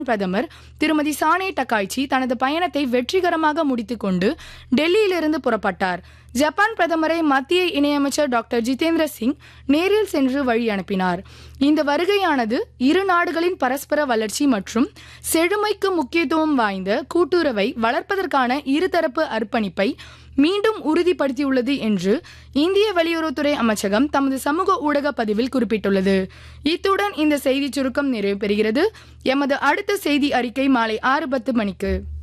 பிரதமர் திருமதி சானே டக்காய்ச்சி தனது பயணத்தை வெற்றிகரமாக முடித்துக்கொண்டு டெல்லியிலிருந்து புறப்பட்டார் ஜப்பான் பிரதமரை மத்திய இணையமைச்சர் டாக்டர் ஜிதேந்திர சிங் நேரில் சென்று வழி அனுப்பினார் இந்த வருகையானது இரு நாடுகளின் பரஸ்பர வளர்ச்சி மற்றும் செழுமைக்கு முக்கியத்துவம் வாய்ந்த கூட்டுறவை வளர்ப்பதற்கான இருதரப்பு அர்ப்பணிப்பை மீண்டும் உறுதிப்படுத்தியுள்ளது என்று இந்திய வெளியுறவுத்துறை அமைச்சகம் தமது சமூக ஊடக பதிவில் குறிப்பிட்டுள்ளது இத்துடன் இந்த செய்தி சுருக்கம் நிறைவு பெறுகிறது எமது அடுத்த செய்தி அறிக்கை மாலை ஆறு பத்து மணிக்கு